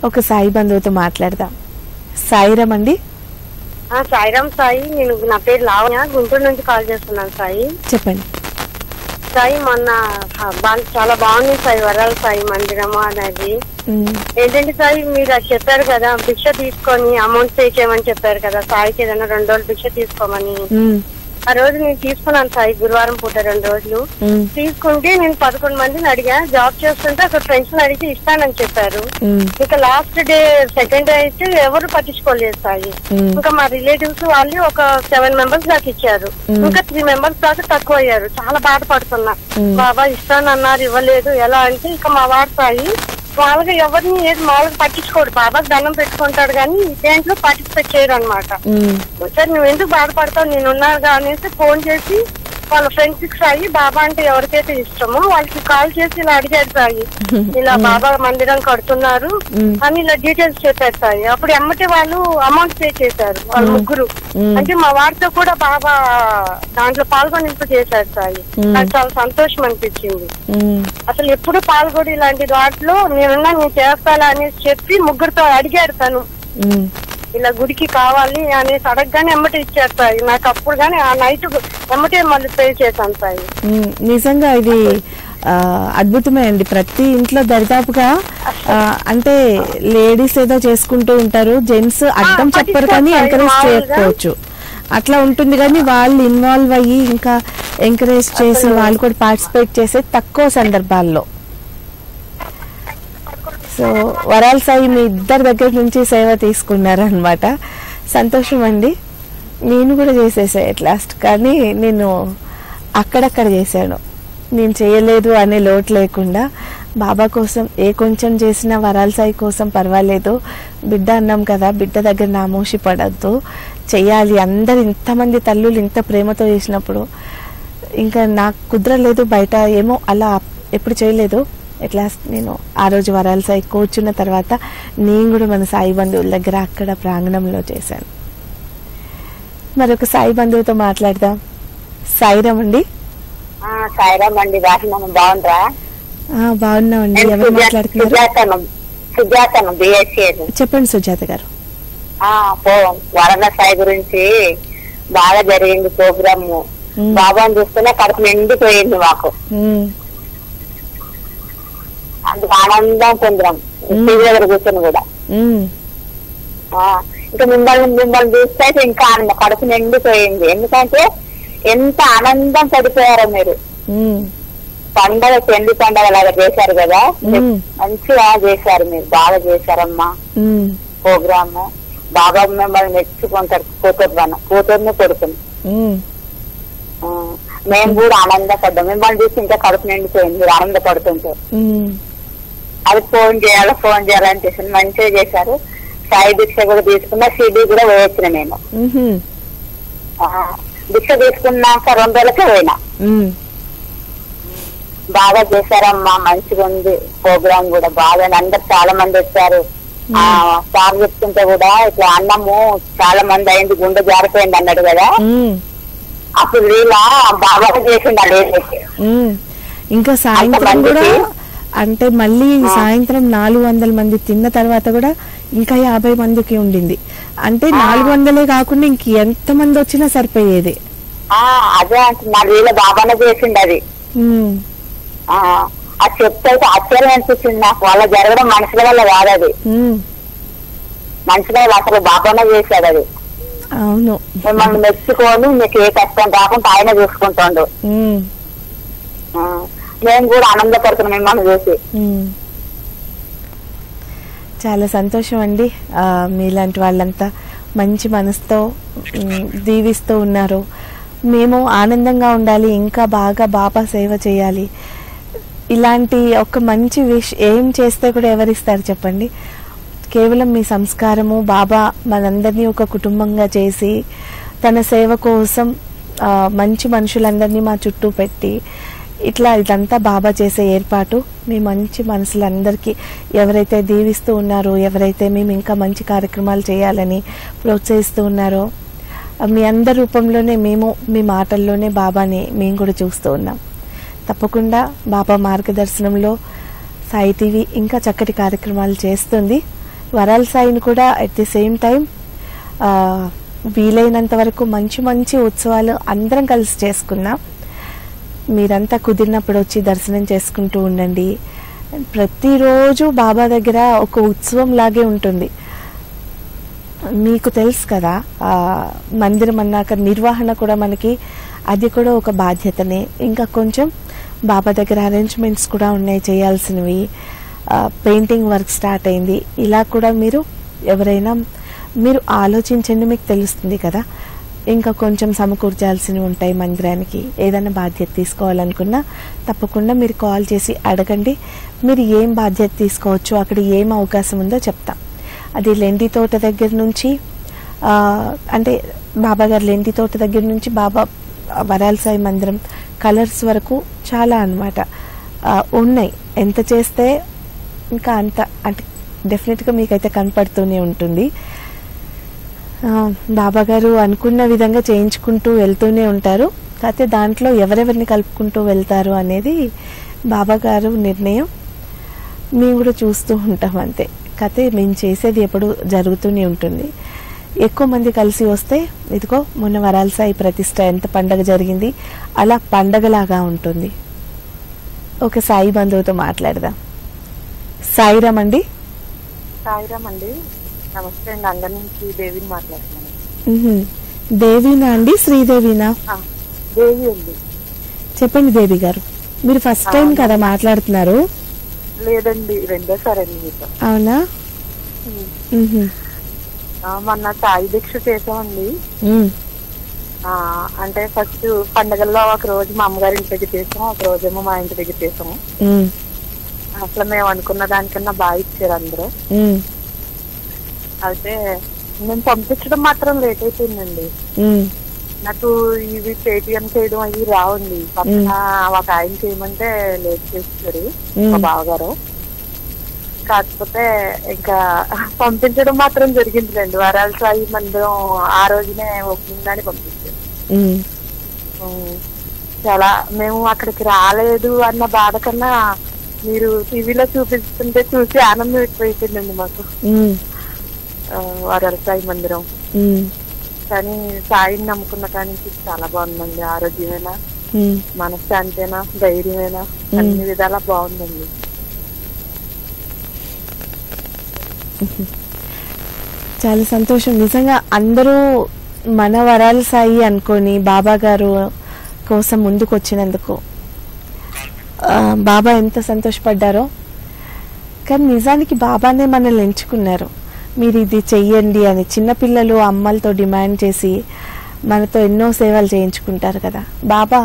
ఒక సాయి బంధువుతో మాట్లాడదాం సాయిరామ్ అండి ఆ, సాయిరామ్ సాయి నేను నా పేరు లావణ్య గుంటూరు నుంచి కాల్ చేస్తున్నాను సాయి చెప్పండి సాయి మొన్న ఆ, బా- చాలా బాగుంది సాయి వరాల సాయి మందిరము అనేది ఉమ్, ఏంటంటే సాయి మీరు అది చెప్పారు కదా భిక్ష తీసుకొని అమౌంట్ పే చేయమని చెప్పారు కదా సాయికి ఏదైనా రెండు రోజులు భిక్ష తీసుకోమని ఉమ్, ఆ రోజు నేను తీసుకున్నాను సాయి గురువారం పూట రెండు రోజులు ఉమ్, తీసుకుంటే నేను పదకొండు మందిని అడిగా జాబ్ చేస్తుంటే అక్కడ ఫ్రెండ్స్ అడిగి ఇస్తానని చెప్పారు ఉమ్, ఇంకా లాస్ట్ డే సెకండ్ డే అయితే ఎవరు పట్టించుకోలేదు సాయి ఉమ్, ఇంకా మా రిలేటివ్స్ వాళ్ళు ఒక సెవెన్ మెంబర్స్ దాకా ఇచ్చారు మ్మ్. ఇంకా త్రీ మెంబర్స్ దాకా తక్కువ అయ్యారు చాలా బాధపడుతున్నా మ్మ్. బాబా ఇస్తానన్నారు ఇవ్వలేదు ఎలా అంటే ఇంకా మా వాడు సాయి వాళ్ళగా ఎవరిని ఏది మామూలుగా పట్టించుకోడు బాబా దండం పెట్టుకుంటాడు కానీ దేంట్లో పార్టిసిపేట్ చేయరు అనమాట ఉమ్, సార్ నువ్వు ఎందుకు బాధపడతావు నేనున్నాగా అనేసి ఫోన్ చేసి వాళ్ళ ఫ్రెండ్స్ కి సాయి బాబా అంటే ఎవరికైతే ఇష్టమో వాళ్ళకి కాల్ చేసి ఇలా అడిగారు సాయి ఇలా బాబా మందిరం కడుతున్నారు మ్మ్. అని ఇలా డీటెయిల్స్ చెప్పారు సాయి అప్పుడు ఎమ్మటి వాళ్ళు అమౌంట్ పే చేశారు వాళ్ళ ముగ్గురు మ్మ్. అంటే మా వారితో కూడా బాబా దాంట్లో పాల్గొనింపు చేశారు సాయి మ్మ్. నాకు చాలా సంతోషం అనిపించింది ఉమ్, అసలు ఎప్పుడు పాల్గొని ఇలాంటి వాటిలో నేనున్నా నేను చేస్తాలా అనేసి చెప్పి ముగ్గురితో అడిగారు తను ఉమ్, ఇలా గుడికి కావాలి అనేసి అడగగానే ఎమ్మటి ఇచ్చారు సాయి నాకు అప్పుడు గానీ ఆ నైట్ ఎమ్మటే మళ్ళీ పే చేశాను సాయి ఉమ్, నిజంగా ఇది ఆ, అద్భుతమే అండి ప్రతి ఇంట్లో దరిదాపుగా ఆ, అంటే లేడీస్ ఏదో చేసుకుంటూ ఉంటారు జెంట్స్ అర్థం చెప్పరు కానీ పట్టించుకోరు, ఎంకరేజ్ మామూలుగా. చేయకపోవచ్చు అట్లా ఉంటుంది కానీ వాళ్ళు ఇన్వాల్వ్ అయ్యి ఇంకా ఎంకరేజ్ చేసి వాళ్ళు కూడా పార్టిసిపేట్ చేసే తక్కువ సందర్భాల్లో సో వరాల సాయి మీ ఇద్దరి దగ్గర నుంచి సేవ తీసుకున్నారనమాట సంతోషం అండి నేను కూడా చేసేసా ఎట్ లాస్ట్ కానీ నేను అక్కడక్కడ చేశాను నేను చేయలేదు అనే లోటు లేకుండా బాబా కోసం ఏ కొంచెం చేసినా వరాల సాయి కోసం పర్వాలేదు బిడ్డ అన్నాం కదా బిడ్డ దగ్గర నామోషి పడద్దు చెయ్యాలి అందరు ఇంతమంది తల్లులు ఇంత ప్రేమతో చేసినప్పుడు ఇంకా నాకు కుదరలేదు బయట ఏమో అలా ఎప్పుడు చేయలేదు ఎట్లా నేను ఆ రోజు వరాల సాయి కూర్చున్న తర్వాత నేను కూడా మన సాయి బంధువుల దగ్గర అక్కడ ప్రాంగణంలో చేశాను మరొక సాయి బంధువుతో మాట్లాడదాం సాయిరామ్ అండి ఆ, సాయిరామ్ అండి రాసినాము బాగుండ్రా ఆ, బాగున్నామండి నేను ఎవరు సుజా- మాట్లాడుతున్నారు సుజాతను సుజాతను బిఎస్సీ చెప్పండి సుజాత గారు పో వరద సాయి గురించి బాగా జరిగింది ప్రోగ్రామ్ ఉమ్, బాబాను చూస్తేనే కడుపు నిండిపోయింది మాకు ఉమ్, అందుకు ఆనందం పొందాం ఉమ్. టీవీ దగ్గర కూర్చొని కూడా ఉమ్, ఆ, ఇంకా మిమ్మల్ని మిమ్మల్ని చూస్తే అయితే ఇంకా ఆనందం కడుపు నిండిపోయింది ఎందుకంటే ఎంత ఆనందం పడిపోయారో మీరు ఉమ్, పండగ చెండి పండగ లాగా చేశారు కదా ఉమ్, మంచిగా చేశారు మీరు బాగా చేశారమ్మా ఉమ్, ప్రోగ్రామ్ బాబా మిమ్మల్ని మెచ్చుకుంటారు కూతురు మన కూతుర్ని కొడుకుని ఉమ్, ఆ, మేము కూడా ఆనందపడ్డాం మిమ్మల్ని చూసి ఇంకా కడుపు నిండిపోయింది మీరు ఆనందపడుతుంటే ఉమ్, అది ఫోన్ చేయాలి ఫోన్ చేయాలని చేసి మంచిగా చేశారు సాయి దీక్ష కూడా తీసుకున్నా సిడి కూడా వేయొచ్చిన నేను ఉహుం, ఆ, దీక్ష తీసుకున్నాక రెండు రోజులకే పోయినా ఉమ్, బాగా చేశారమ్మా మంచిగా ఉంది ప్రోగ్రామ్ కూడా బాగా అందరు చాలా మంది వచ్చారు ఆ సార్ చెప్తుంటే కూడా ఇట్లా అన్నము చాలా మంది అయింది గుండె జారిపోయింది అన్నాడు కదా ఉమ్, అప్పుడు వీళ్ళ బాగా చేసిండు అదే ఉమ్. ఇంకా సాయంత్రం కూడా అంతమందికి? అంటే మళ్ళీ సాయంత్రం నాలుగు వందల మంది తిన్న తర్వాత కూడా ఇంకా యాభై మందికి ఉండింది అంటే నాలుగు వందలే కాకుండా ఇంక ఎంత మంది వచ్చినా సరిపోయేది ఆ అదే అంటున్నారు వీళ్ళ బాబానే చేసిండు అది ఉమ్, ఆ అది చెప్తే అయితే ఆశ్చర్యం అనిపించింది నాకు వాళ్ళ జరగడం మనుషుల వల్ల కాదు అది ఉమ్, మనుషుల వల్ల అసలు బాబానే చేశాడు అది అవును మిమ్మల్ని మెచ్చుకొని మీకు ఏ కష్టం రాకుండా ఆయన చూసుకుంటుండు ఉమ్, ఆ, మేము కూడా ఆనందపడుతున్నాం మిమ్మల్ని చూసి ఉమ్. చాలా సంతోషం అండి ఆ, మీలాంటి వాళ్ళంతా మంచి మనసుతో ఉమ్, దీవిస్తూ ఉన్నారు మేము ఆనందంగా ఉండాలి ఇంకా బాగా బాబా సేవ చేయాలి ఇలాంటి ఒక మంచి విష్ ఏం చేస్తే కూడా ఎవరిస్తారు చెప్పండి కేవలం మీ సంస్కారము బాబా మనందరినీ ఒక కుటుంబంగా చేసి తన సేవ కోసం ఆ, మంచి మనుషులందరినీ మా చుట్టూ పెట్టి ఇట్లా ఇదంతా బాబా చేసే ఏర్పాటు మీ మంచి మనసులందరికీ ఎవరైతే దీవిస్తూ ఉన్నారో ఎవరైతే మేము ఇంకా మంచి కార్యక్రమాలు చేయాలని ప్రోత్సహిస్తూ ఉన్నారో ఆ, మీ అందరి రూపంలోనే మేము మీ మాటల్లోనే బాబాని మేము కూడా చూస్తూ ఉన్నాం తప్పకుండా బాబా మార్గదర్శనంలో సాయి టీవీ ఇంకా చక్కటి కార్యక్రమాలు చేస్తుంది వరాల సాయిని కూడా అట్ ది సేమ్ టైం వీలైనంత వరకు మంచి మంచి ఉత్సవాలు అందరం కలిసి చేసుకుందాం మీరంతా కుదిరినప్పుడు వచ్చి దర్శనం చేసుకుంటూ ఉండండి ప్రతిరోజు బాబా దగ్గర ఒక ఉత్సవం లాగే ఉంటుంది మీకు తెలుసు కదా ఆ, మందిరం అన్నాక నిర్వహణ కూడా మనకి అది కూడా ఒక బాధ్యతనే ఇంకా కొంచెం బాబా దగ్గర అరేంజ్మెంట్స్ కూడా ఉన్నాయి చేయాల్సినవి ఆ, పెయింటింగ్ వర్క్ స్టార్ట్ అయింది ఇలా కూడా మీరు ఎవరైనా మీరు ఆలోచించండి మీకు తెలుస్తుంది కదా ఇంకా కొంచెం సమకూర్చాల్సినవి ఉంటాయి మందిరానికి ఏదైనా బాధ్యత తీసుకోవాలనుకున్నా తప్పకుండా మీరు కాల్ చేసి అడగండి మీరు ఏం బాధ్యత తీసుకోవచ్చు అక్కడ ఏం అవకాశం ఉందో చెప్తా అది లెండి తోట దగ్గర నుంచి ఆ, అంటే బాబా గారి లెండి తోట దగ్గర నుంచి బాబా వరాల సాయి మందిరం కలర్స్ వరకు చాలా అన్నమాట ఆ, ఉన్నాయి ఎంత చేస్తే ఇంకా అంత అంటే డెఫినెట్గా మీకైతే కనపడుతూనే ఉంటుంది ఆ, బాబా గారు అనుకున్న విధంగా చేయించుకుంటూ వెళ్తూనే ఉంటారు కాకపోతే దాంట్లో ఎవరెవరిని కలుపుకుంటూ వెళ్తారు అనేది బాబా గారు నిర్ణయం మేము కూడా చూస్తూ ఉంటాం అంతే కథ మేము చేసేది ఎప్పుడు జరుగుతూనే ఉంటుంది ఎక్కువ మంది కలిసి వస్తే ఇదిగో మొన్న వరాల సాయి ప్రతిష్ట ఎంత పండగ జరిగింది అలా పండగలాగా ఉంటుంది ఒక సాయి బంధువుతో మాట్లాడదాం సాయిరామ్ అండి సాయిరామ్ అండి నమస్తే అండి అందరి నుంచి దేవిని మాట్లాడుతున్నాను మ్హూ. దేవినా అండి శ్రీదేవినా ఆ, దేవి అండి చెప్పండి దేవి గారు మీరు ఫస్ట్ టైం కదా మాట్లాడుతున్నారు లేదండి రెండోసారి అండి మీతో అవునా మ్హూ. ఆ, మొన్న సాయి దీక్ష చేసామండి మ్. ఆ, అంటే ఫస్ట్ పండగల్లో ఒక రోజు మా అమ్మగారి ఇంటి దగ్గర చేసాం ఒక రోజేమో మా ఇంటి దగ్గర చేసాము మ్. అసలు మేము అనుకున్న దానికన్నా బాగా ఇచ్చారు అందరూ మ్. అయితే నేను పంపించడం మాత్రం లేట్ అయిపోయిందండి మ్. నాకు ఇవి పేటిఎం చేయడం అవి రావండి పక్కన ఒక ఆయన చేయమంటే లేట్ చేస్తారు మా మ్. బావగారు కాకపోతే ఇంకా పంపించడం మాత్రం జరిగిందిలేండి వరాల సాయి మందిరం ఆ రోజునే ఓపెనింగ్ అని పంపించారు మ్. ఉమ్, చాలా మేము అక్కడికి రాలేదు అన్న బాధ కన్నా మీరు టీవీలో చూపిస్తుంటే చూసి ఆనందం ఎక్కువైపోయిందండి మాకు మ్. ఆ, వరాల సాయి మందిరం మ్. కానీ సాయిని నమ్ముకున్న కాడి నుంచి చాలా బాగుందండి ఆరోగ్యమైనా మ్. మనశ్శాంతేనా ధైర్యమేనా అన్ని విధాలా బాగుందండి చాలా సంతోషం నిజంగా అందరూ మన వరాల సాయి అనుకొని బాబా గారు కోసం ముందుకు వచ్చినందుకు ఆ, బాబా ఎంత సంతోషపడ్డారో కానీ నిజానికి బాబానే మనల్ని ఎంచుకున్నారు మీరు ఇది చెయ్యండి అని చిన్నపిల్లలు అమ్మలతో డిమాండ్ చేసి మనతో ఎన్నో సేవలు చేయించుకుంటారు కదా బాబా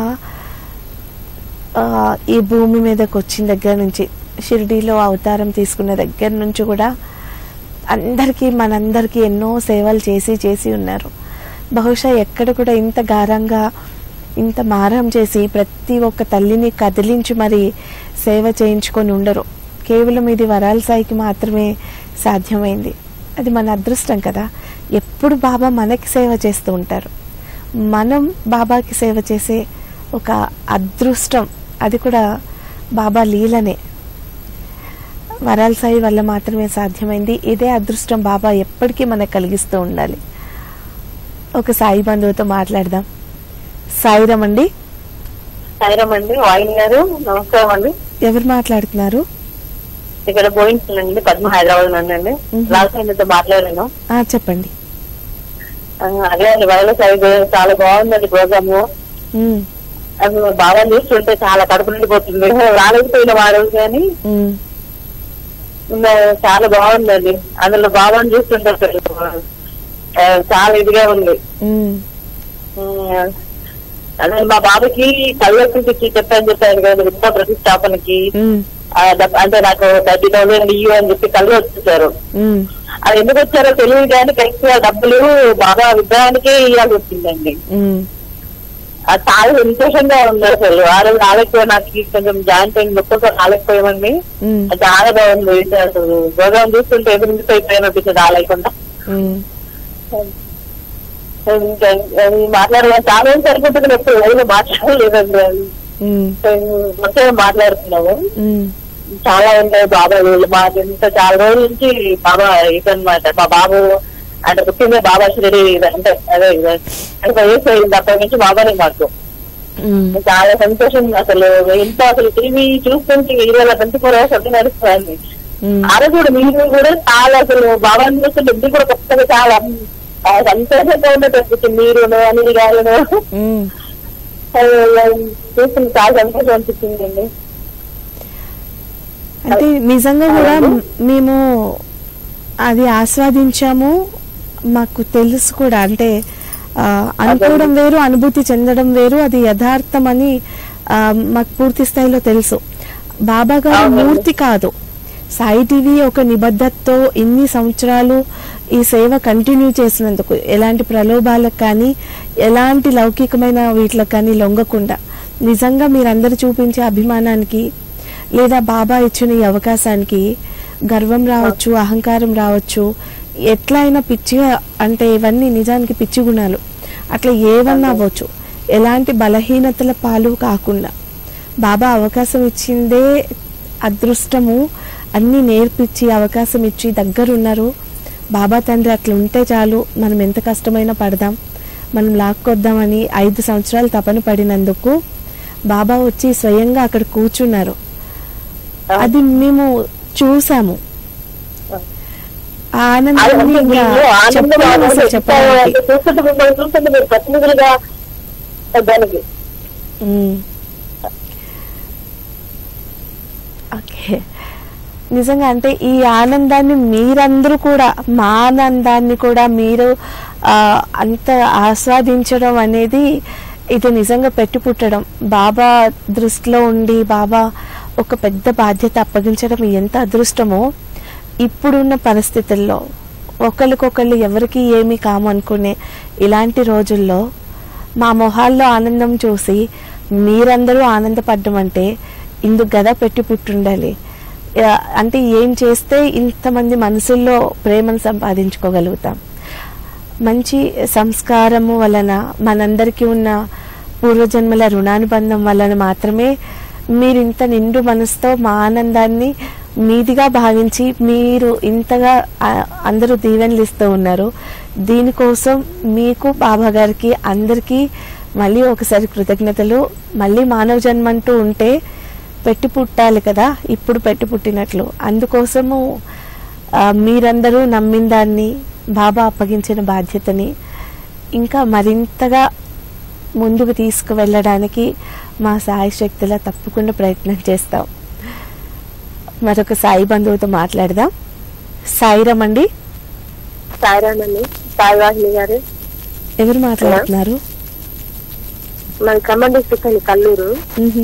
ఆ, ఈ భూమి మీదకి వచ్చిన దగ్గర నుంచి షిరిడీలో అవతారం తీసుకున్న దగ్గర నుంచి కూడా అందరికీ మనందరికీ ఎన్నో సేవలు చేసి చేసి ఉన్నారు బహుశా ఎక్కడ కూడా ఇంత గారంగా ఇంత మారం చేసి ప్రతి ఒక్క తల్లిని కదిలించి మరి సేవ చేయించుకొని ఉండరు కేవలం ఇది వరాల సాయికి మాత్రమే సాధ్యమైంది అది మన అదృష్టం కదా ఎప్పుడు బాబా మనకి సేవ చేస్తూ ఉంటారు మనం బాబాకి సేవ చేసే ఒక అదృష్టం అది కూడా బాబా లీలనే వరాల సాయి వల్ల మాత్రమే సాధ్యమైంది ఇదే అదృష్టం బాబా ఎప్పటికీ మనకు కలిగిస్తూ ఉండాలి ఒక సాయి బంధువుతో మాట్లాడదాం సాయిరామ్ అండి సాయిరామ్ అండి వాయిన్ గారు నమస్కారం అండి ఎవరు మాట్లాడుతున్నారు ఇక్కడ పోయించండి పద్మ హైదరాబాద్ నుండి అండి మ్మ్. లాస్ట్ టైం మీతో మాట్లాడాను ఆ, చెప్పండి ఆ, అదే అండి వరల సాయి చాలా బాగుందండి ప్రోగ్రామ్ ఉమ్, అది బాగా చూస్తుంటే చాలా కడుపు నిండిపోతుంది రాలేకపోయిన వాడు కానీ ఉమ్, ఇంకా చాలా బాగుందండి అందులో బాబాని చూస్తుంటే అసలు, ఆ, చాలా ఇదిగా ఉంది ఉమ్, ఉమ్, అదే మా బాబుకి కళ్ళొచ్చి చెప్పాను చెప్పాను కదా విద్యా ప్రతిష్టాపనకి ఉమ్, ఆ, డబ్- అంటే నాకు థర్టీ థౌసండ్ ఇయ్యు అని చెప్పి కళ్ళు వచ్చేసారు ఉమ్, అది ఎందుకు వచ్చారో తెలియదు కానీ కరెక్ట్ గా డబ్బులు బాగా విగ్రహానికే ఇవ్వాల్సి వచ్చిందండి ఉమ్, అది చాలా సంతోషంగా ఉంది అసలు ఆ రోజు రాలేకపోయి నాకు కొంచెం జాయింట్ అయింది ఒక్కొక్కరు రాలేకపోయామండి ఉమ్, అది చాలా బాగుంది అసలు ప్రోగ్రామ్ చూస్తుంటే ఎదురు మిస్ అయిపోయాను అనిపించింది రాలేకుండా ఉమ్, ఇంకా అది మాట్లాడడం చాలా ఏం సరిపోతుంది ఎప్పుడు ఎవరు మాట్లాడలేదండి అది ఉమ్, మొత్తం మాట్లాడుతున్నాము ఉమ్, చాలా ఉంటాయి బాబా వీళ్ళు మాకు ఇంత చాలా రోజుల నుంచి బాబా ఇదన్నమాట మా బాబు అంటే పుట్టిందే బాబా షిరిడి అంటే అదే ఇది. అంటే వయసు అయింది అప్పటి నుంచి బాబానే మాకు ఉమ్, చాలా సంతోషం అసలు ఇంట్లో అసలు టీవీ చూస్తుంటే ఇరవై ట్వంటీ ఫోర్ అవర్స్ అర్థం నడుస్తుంది ఉమ్, ఆ రోజు కూడా మీరు కూడా చాలా అసలు బాబాని చూస్తుంటే ఇంటికి కూడా కొత్తగా చాలా ఆ, సంతోషంగా ఉన్నట్టు అనిపించింది మీరును అనిల్ గారును ఉమ్. చూస్తుంటే చాలా సంతోషం అనిపించింది అండి అంటే నిజంగా కూడా మ్- మేము అది ఆస్వాదించాము మాకు తెలుసు కూడా అంటే ఆ, అనుకోవడం వేరు అనుభూతి చెందడం వేరు అది యథార్థమని ఆ, మాకు పూర్తి స్థాయిలో తెలుసు బాబా గారు అవునండి. మూర్తి కాదు సాయి టీవీ ఒక నిబద్ధతతో ఇన్ని సంవత్సరాలు ఈ సేవ కంటిన్యూ చేసినందుకు ఎలాంటి ప్రలోభాలకు కానీ ఎలాంటి లౌకికమైన వీటిలకు కానీ లొంగకుండా నిజంగా మీరందరూ చూపించే అభిమానానికి లేదా బాబా ఇచ్చిన ఈ అవకాశానికి గర్వం రావచ్చు అహంకారం రావచ్చు ఎట్లా అయినా పిచ్చిగా అంటే ఇవన్నీ నిజానికి పిచ్చి గుణాలు అట్లా ఏవన్నా అవ్వచ్చు ఎలాంటి బలహీనతల పాలు కాకుండా బాబా అవకాశం ఇచ్చిందే అదృష్టము అన్ని నేర్పించి అవకాశం ఇచ్చి దగ్గరున్నారు బాబా తండ్రి అట్లా ఉంటే చాలు మనం ఎంత కష్టమైనా పడదాం మనం లాక్కొద్దామని ఐదు సంవత్సరాలు తపన పడినందుకు బాబా వచ్చి స్వయంగా అక్కడ కూర్చున్నారు అది మేము చూసాము ఆ అది ఆనందాన్ని అంటే ఇంకా మీరు ఆనందం చెప్పలేము అసలు ఆనందం చెప్పడానికి అంటే చూస్తుంటే మిమ్మల్ని చూస్తుంటే మీరు ప్రతినిధులుగా దానికి మ్మ్. ఓకే నిజంగా అంటే ఈ ఆనందాన్ని మీరందరూ కూడా మా ఆనందాన్ని కూడా మీరు ఆ, అంత ఆస్వాదించడం అనేది ఇది నిజంగా పెట్టి పుట్టడం బాబా దృష్టిలో ఉండి బాబా ఒక పెద్ద బాధ్యత అప్పగించడం ఎంత అదృష్టమో ఇప్పుడున్న పరిస్థితుల్లో ఒకరికొకళ్ళు ఎవరికి ఏమీ కాము అనుకునే ఇలాంటి రోజుల్లో మా మొహాల్లో ఆనందం చూసి మీరందరూ ఆనందపడ్డం అంటే ఇందుకు గదా పెట్టి పుట్టుండాలి ఆ, అంటే ఏం చేస్తే ఇంతమంది మనసుల్లో ప్రేమను సంపాదించుకోగలుగుతాం మంచి సంస్కారము వలన మనందరికీ ఉన్న పూర్వజన్మల రుణానుబంధం వలన మాత్రమే మీరు ఇంత నిండు మనసుతో మా ఆనందాన్ని మీదిగా భావించి మీరు ఇంతగా ఆ, అందరూ దీవెనలు ఇస్తూ ఉన్నారు దీనికోసం మీకు బాబా గారికి అందరికీ మళ్ళీ ఒకసారి కృతజ్ఞతలు మళ్ళీ మానవ జన్మంటూ ఉంటే పెట్టి పుట్టాలి కదా ఇప్పుడు పెట్టి పుట్టినట్లు అందుకోసము ఆ, మీరందరూ నమ్మిన దాన్ని బాబా అప్పగించిన బాధ్యతని ఇంకా మరింతగా ముందుకు తీసుకువెళ్ళడానికి మా సాయి శక్తిలా తప్పకుండా ప్రయత్నం చేస్తాం మరొక సాయి బంధువుతో మాట్లాడదాం సాయిరామ్ అండి సాయిరామండి సాయివాహిని గారు ఎవరు మాట్లాడుతున్నారు మాది ఖమ్మం డిస్ట్రిక్ట్ అండి కల్లూరు మ్హూ.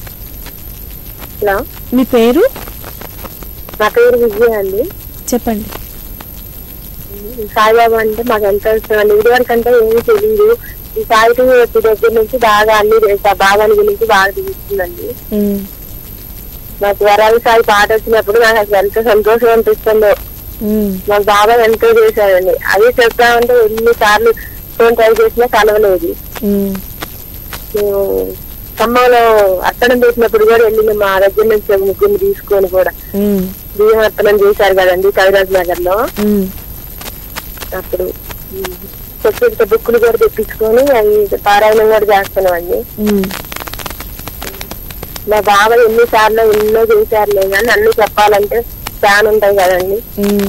హలో మీ పేరు నా పేరు విజయ అండి చెప్పండి సాయిబాబా అంటే మాకు ఎంత ఇష్టం అండి ఇది వరకు అంటే ఏమీ తెలియదు ఈ సాయితం వచ్చే దగ్గర నుంచి బాగా అన్ని తెలుసా- బాబాని గురించి బాగా తెలుస్తుందండి మ్, నాకు వరాలి సాయి పాట వచ్చినప్పుడు నాకు అసలు ఎంత సంతోషం అనిపిస్తుందో మ్, మాకు బాబా ఎంతో చేశారండి అదే చెప్తామంటే ఎన్ని సార్లు ఫోన్ ట్రై చేసినా కలవలేదు మ్, మేము ఖమ్మంలో అట్టడం పెట్టినప్పుడు కూడా వెళ్ళిన మా దగ్గర నుంచి ఒక ముగ్గురిని తీసుకొని కూడా మ్, బియ్యం అర్పణం చేశారు కదండి కవిరాజ్ నగర్ లో మ్, అప్పుడు సెక్యూరిటీ బుక్కులు కూడా తెప్పించుకొని అవి పారాయణం కూడా చేస్తున్నామండి మ్. మా బాబా ఎన్ని సార్లు ఎన్నో చేశారులే కానీ అన్ని చెప్పాలంటే చాలా ఉంటాయి కదండి మ్మ్.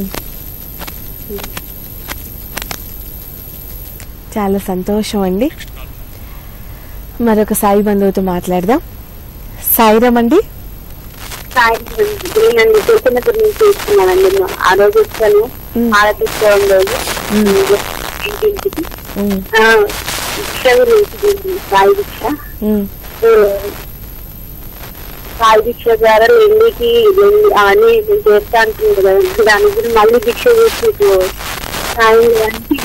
చాలా సంతోషం అండి మరొక సాయి బంధువుతో మాట్లాడదాం సాయిరామ్ అండి నేనండి చేసినప్పుడు నేను తీసుకున్నానండి ఆ రోజు వచ్చాను మ్. ఆలోచిస్తాం రోజు మ్. ఇంటింటికి మ్మ్. భిక్ష గురించి సాయి భిక్ష మ్మ్. సాయి భిక్ష ద్వారా నెల్లికి నెల్లి అవన్నీ నేను చేస్తా అంటుంది కదండి దాని గురించి మళ్ళీ భిక్ష చేసి మీకు సాయం చేయడానికి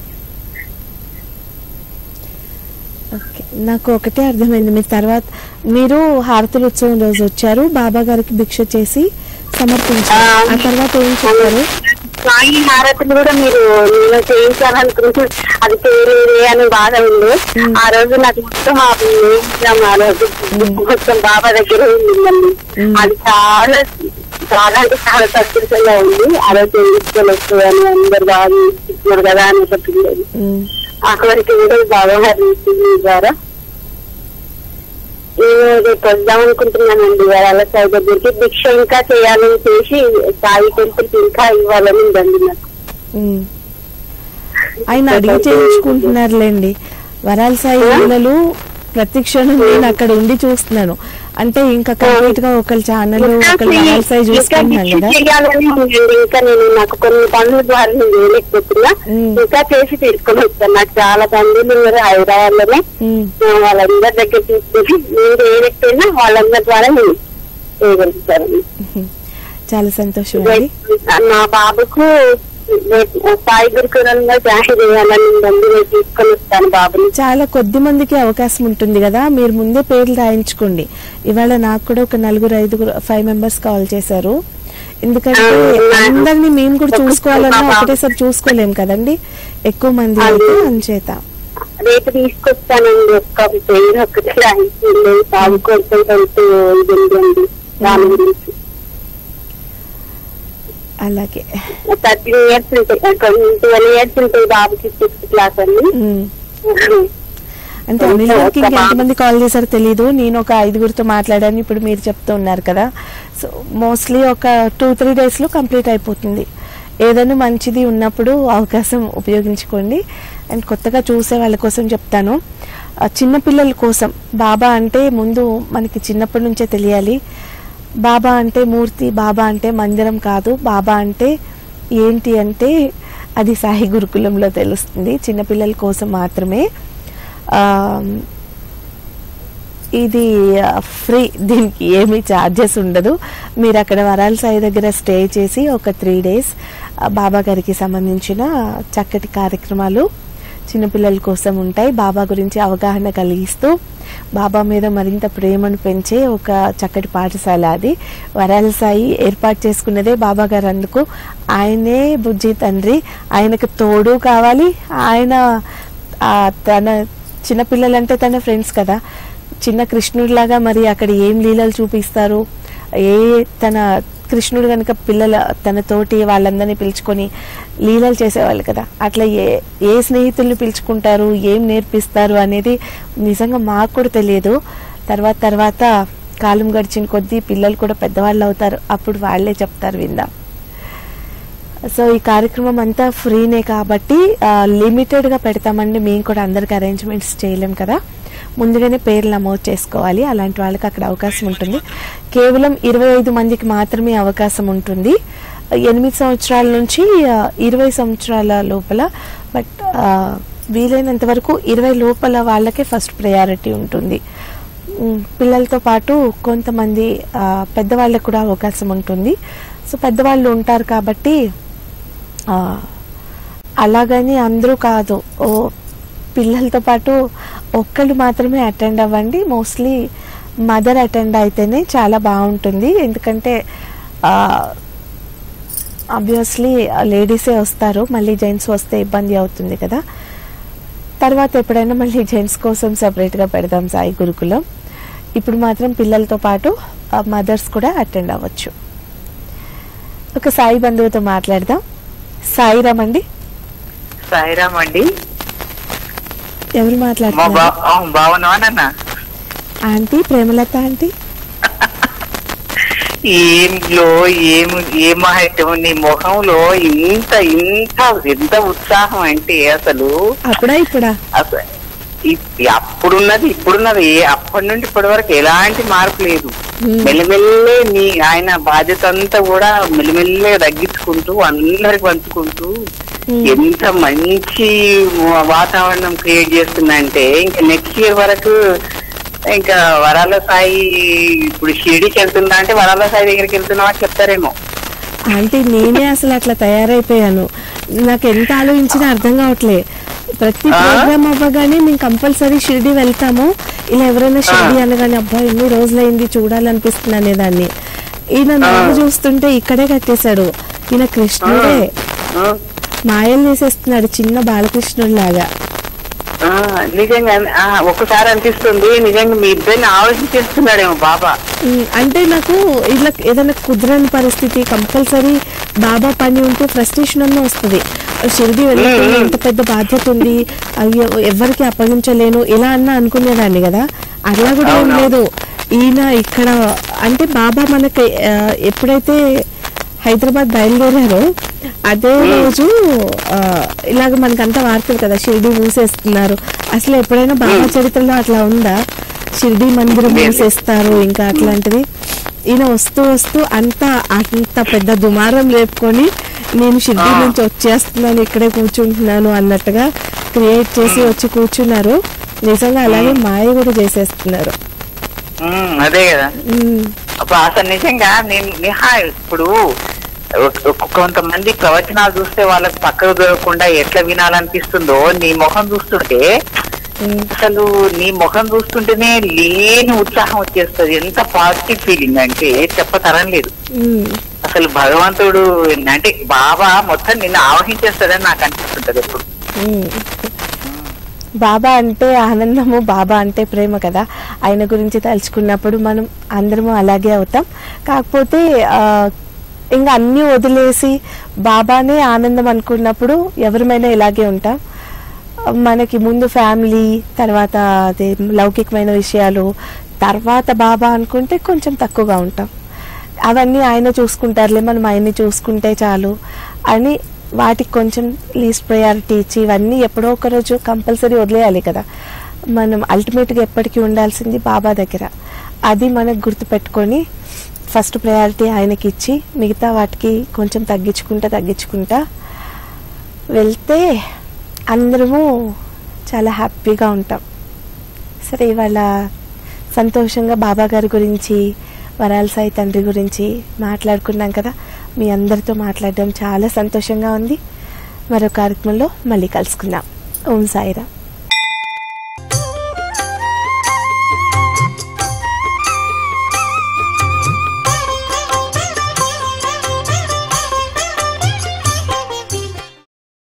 ఓకే నాకు ఒకటే అర్థమైంది మీరు తర్వాత మీరు హారతుల ఉత్సవం రోజు వచ్చారు బాబా గారికి భిక్ష చేసి సమర్పించారు ఆ. ఆ తర్వాత ఏం చెప్పారు సాయి హారతులు కూడా మీరు నేను చేయించాలనుకుంటున్నా అది పేరేదే అని బాధ ఉంది ఆ రోజు నాకు మొత్తం ఆ వేయించాం ఆ రోజు మొత్తం బాబా దగ్గర ఉండిందండి అది చాలా చాలా అంటే చాలా సంతోషంగా ఉంది ఆ రోజు చేయించుకొని వస్తుందని అందరు బాగా ఇస్తున్నారు కదా అని చెప్పింది ఉమ్. అక్కడికి కూడా బాబా గారి ద్వారా నేను రేపు వద్దాం అనుకుంటున్నానండి వాళ్ళ సాయి దగ్గరికి భిక్ష ఇంకా చేయాలని చేసి సాయి టెంపుల్ ఇంకా ఇవ్వాలని ఉందండి నాకు ఉమ్. ఆయన అడిగి చేయించుకుంటున్నారులేండి వరాల సాయి పిల్లలు ప్రతి క్షణం నేను అక్కడ ఉండి చూస్తున్నాను అంటే ఇంకా కంప్లీట్ గా ఒకళ్ళ ఛానల్ ఒకళ్ళ వరాల సాయి ఇంకా చూసుకుంటున్నాం భిక్ష కదా చేయాలని ఉందండి ఇంకా నేను నాకు కొన్ని పనుల ద్వారా నేను చేయలేకపోతున్నా ఉమ్. ఇంకా చేసి తీసుకొని వస్తాను నాకు చాలా బంధువులు ఉన్నారు హైదరాబాద్ లోనే ఉమ్. వాళ్ళందరి దగ్గర తీసుకొని నేను చేయలేకపోయినా వాళ్ళందరి ద్వారా నేను చేయగలుగుతాను చాలా సంతోషం అండి నా బాబుకు సాయి గురుకులంలో జాయిన్ చేయాలని ఉందండి నేను తీసుకొని వస్తాను బాబుని చాలా కొద్ది మందికి అవకాశం ఉంటుంది కదా మీరు ముందే పేర్లు రాయించుకోండి ఇవాళ నాకు కూడా ఒక నలుగురు ఐదుగురు ఫైవ్ మెంబర్స్ కాల్ చేశారు ఎందుకంటే ఆ, అందరినీ మేము కూడా చూసుకోవాలన్నా ఒకటేసారి చూసుకోలేం కదండి ఎక్కువ మంది అయితే అంచేత రేపు తీసుకొస్తానండి ఒక్క పేరు ఒకటి రాయించండి బాబు కొంచెం కొంచెం ఇది ఉందండి దాని గురించి అలాగే థర్టీన్ ఇయర్స్ ఉంటాయి ట్వెల్వ్ ఇయర్స్ ఉంటాయి బాబుకి సిక్స్త్ క్లాస్ అని ఉమ్. అంటే అనిల్ గారికి ఇంకా ఎంతమంది కాల్ చేశారో తెలియదు నేను ఒక ఐదుగురితో మాట్లాడాను ఇప్పుడు మీరు చెప్తూ ఉన్నారు కదా సో మోస్ట్లీ ఒక టూ త్రీ డేస్ లో కంప్లీట్ అయిపోతుంది ఏదైనా మంచిది ఉన్నప్పుడు అవకాశం ఉపయోగించుకోండి అండ్ కొత్తగా చూసే వాళ్ళ కోసం చెప్తాను ఆ చిన్న పిల్లల కోసం బాబా అంటే ముందు మనకి చిన్నప్పటి నుంచే తెలియాలి బాబా అంటే మూర్తి బాబా అంటే మందిరం కాదు బాబా అంటే ఏంటి అంటే అది సాయి గురుకులంలో తెలుస్తుంది చిన్నపిల్లల కోసం మాత్రమే ఆ, ఇది ఫ్రీ దీనికి ఏమీ ఛార్జెస్ ఉండదు మీరు అక్కడ వరాల సాయి దగ్గర స్టే చేసి ఒక త్రీ డేస్ బాబా గారికి సంబంధించిన చక్కటి కార్యక్రమాలు చిన్నపిల్లల కోసం ఉంటాయి బాబా గురించి అవగాహన కలిగిస్తూ బాబా మీద మరింత ప్రేమను పెంచే ఒక చక్కటి పాఠశాల అది వరాల సాయి ఏర్పాటు చేసుకున్నదే బాబా గారు అందుకు ఆయనే బుజ్జి తండ్రి ఆయనకు తోడు కావాలి ఆయన ఆ తన చిన్నపిల్లలంటే తన ఫ్రెండ్స్ కదా చిన్న కృష్ణుడిలాగా మరి అక్కడ ఏం లీలలు చూపిస్తారు ఏ తన కృష్ణుడు కనుక పిల్లల తన తోటి వాళ్ళందరినీ పిలుచుకొని లీలలు చేసేవాళ్ళు కదా అట్లా ఏ ఏ స్నేహితుల్ని పిలుచుకుంటారు ఏం నేర్పిస్తారు అనేది నిజంగా మాకు కూడా తెలియదు తర్వాత తర్వాత కాలం గడిచిన కొద్దీ పిల్లలు కూడా పెద్దవాళ్ళు అవుతారు అప్పుడు వాళ్ళే చెప్తారు విందాం సో ఈ కార్యక్రమం అంతా ఫ్రీనే కాబట్టి లిమిటెడ్ గా పెడతామండి మేము కూడా అందరికి అరేంజ్మెంట్స్ చేయలేం కదా ముందుగానే పేర్లు నమోదు చేసుకోవాలి అలాంటి వాళ్ళకి అక్కడ అవకాశం ఉంటుంది కేవలం ఇరవై ఐదు మందికి మాత్రమే అవకాశం ఉంటుంది ఎనిమిది సంవత్సరాల నుంచి ఆ, ఇరవై సంవత్సరాల లోపల బట్ ఆ, వీలైనంత వరకు ఇరవై లోపల వాళ్ళకే ఫస్ట్ ప్రయారిటీ ఉంటుంది ఉమ్, పిల్లలతో పాటు కొంతమంది ఆ, పెద్దవాళ్ళకు కూడా అవకాశం ఉంటుంది సో పెద్దవాళ్ళు ఉంటారు కాబట్టి ఆ, అలాగని అందరూ కాదు ఓ పిల్లలతో పాటు ఒక్కళ్ళు మాత్రమే అటెండ్ అవ్వండి మోస్ట్లీ మదర్ అటెండ్ అయితేనే చాలా బాగుంటుంది ఎందుకంటే ఆబ్వియస్లీ లేడీసే వస్తారు మళ్ళీ జెంట్స్ వస్తే ఇబ్బంది అవుతుంది కదా తర్వాత ఎప్పుడైనా మళ్ళీ జెంట్స్ కోసం సెపరేట్గా పెడదాం సాయి గురుకులం ఇప్పుడు మాత్రం పిల్లలతో పాటు మదర్స్ కూడా అటెండ్ అవ్వచ్చు ఒక సాయి బంధువుతో మాట్లాడదాం సాయిరామ్ అండి సాయిరామ్ అండి ఎవరు మా మాట్లాడుతున్నారు బా ఆ, బాగున్నావా నాన్న ఆంటీ ప్రేమలత ఆంటీ ఏంలో ఏం ఏం మహత్యం నీ ముఖంలో ఇంత ఇంత ఎంత ఉత్సాహం అంటే అసలు అప్పుడా ఇప్పుడా అసలు ఇప్- అప్పుడున్నది ఇప్పుడున్నది ఏ- అప్పటి నుండి ఇప్పటి వరకు ఎలాంటి మార్పు లేదు Hmm. మెల్లమెల్లే నీ ఆయన బాధ్యత అంతా కూడా మెల్లమెల్లే తగ్గించుకుంటూ అందరికి పంచుకుంటూ Hmm. ఎంత మంచి వా- వాతావరణం క్రియేట్ చేస్తుందంటే ఇంకా నెక్స్ట్ ఇయర్ వరకు ఇంకా వరాల సాయి ఇప్పుడు షిరిడికి వెళ్తుందా అంటే వరాల సాయి దగ్గరికి వెళ్తున్నావా చెప్తారేమో ఆంటీ నేనే అసలు అట్లా తయారైపోయాను నాకు ఎంత ఆలోచించినా అర్థం కావట్లే ప్రతి ఆ? ప్రోగ్రామ్ అవ్వగానే మేము కంపల్సరీ షిరిడి వెళ్తాము ఇలా ఎవరైనా షిరిడి అనగానే అబ్బా ఎన్ని రోజులైంది చూడాలనిపిస్తుంది అనేదాన్ని ఈయన నన్ను చూస్తుంటే ఇక్కడే కట్టేశాడు ఈయన కృష్ణుడే ఆ, మాయలు చేసేస్తున్నాడు చిన్న బాలకృష్ణుడు లాగా ఆ, నిజంగా ఆ, ఒక్కసారి అనిపిస్తుంది నిజంగా మీ ఇద్దరిని ఆలోచించేస్తున్నాడేమో బాబా ఉమ్, అంటే నాకు ఇట్లా ఏదైనా కుదరని పరిస్థితి కంపల్సరీ బాబా పని ఉంటే ఫ్రస్ట్రేషన్ అన్న వస్తుంది షిరిడి వెళ్ళకుండా ఎంత పెద్ద బాధ్యత ఉంది అయ్యో ఎవరికి అప్పగించలేను ఇలా అన్న అనుకునేదాన్ని కదా అట్లా కూడా ఏం అవును. లేదు ఈయన ఇక్కడ అంటే బాబా మనకి ఆ, ఎప్పుడైతే హైదరాబాద్ బయలుదేరారో అదే రోజు ఆ, ఇలాగ మనకంతా వార్తలు కదా షిరిడి మూసేస్తున్నారు అసలు ఎప్పుడైనా బాబా చరిత్రలో అట్లా ఉందా షిరిడి మందిరం మూసేస్తారు ఇంకా అట్లాంటిది ఈయన వస్తూ వస్తూ అంత అంత పెద్ద దుమారం లేపుకొని నేను షిరిడి నుంచి వచ్చేస్తున్నాను ఇక్కడే కూర్చుంటున్నాను అన్నట్టుగా క్రియేట్ చేసి వచ్చి కూర్చున్నారు నిజంగా అలాగే మాయ కూడా చేసేస్తున్నారు ఉమ్, అదే కదా ఉమ్, అప్పుడు అసలు నిజంగా నేను నిహా ఇప్పుడు ఒక- ఒక- కొంతమంది ప్రవచనాలు చూస్తే వాళ్ళకి పక్కకు దొరకకుండా ఎట్లా వినాలనిపిస్తుందో నీ ముఖం చూస్తుంటే ఉమ్, అసలు నీ ముఖం చూస్తుంటేనే లేని ఉత్సాహం వచ్చేస్తుంది ఎంత పాజిటివ్ ఫీలింగ్ అంటే చెప్పతరం లేదు ఉమ్. అసలు భగవంతుడు అంటే బాబా మొత్తం నిన్ను ఆవహించేస్తాడని నాకు అనిపిస్తుంటది ఎప్పుడు ఉమ్. బాబా అంటే ఆనందము బాబా అంటే ప్రేమ కదా ఆయన గురించి తలుచుకున్నప్పుడు మనం అందరము అలాగే అవుతాం కాకపోతే ఆ, ఇంకా అన్నీ వదిలేసి బాబానే ఆనందం అనుకున్నప్పుడు ఎవరిమైనా ఇలాగే ఉంటాం మనకి ముందు ఫ్యామిలీ తర్వాత అదే లౌకికమైన విషయాలు తర్వాత బాబా అనుకుంటే కొంచెం తక్కువగా ఉంటాం అవన్నీ ఆయన చూసుకుంటారులే మనం ఆయన్ని చూసుకుంటే చాలు అని వాటికి కొంచెం లీస్ట్ ప్రయారిటీ ఇచ్చి ఇవన్నీ ఎప్పుడో ఒక రోజు కంపల్సరీ వదిలేయాలి కదా మనం అల్టిమేట్గా ఎప్పటికీ ఉండాల్సింది బాబా దగ్గర అది మనకు గుర్తుపెట్టుకొని ఫస్ట్ ప్రయారిటీ ఆయనకి ఇచ్చి మిగతా వాటికి కొంచెం తగ్గించుకుంటా తగ్గించుకుంటా వెళ్తే అందరము చాలా హ్యాపీగా ఉంటాం సరే ఇవాళ సంతోషంగా బాబా గారి గురించి వరాల సాయి తండ్రి గురించి మాట్లాడుకున్నాం కదా మీ అందరితో మాట్లాడడం చాలా సంతోషంగా ఉంది మరో కార్యక్రమంలో మళ్ళీ కలుసుకుందాం ఓం సాయిరా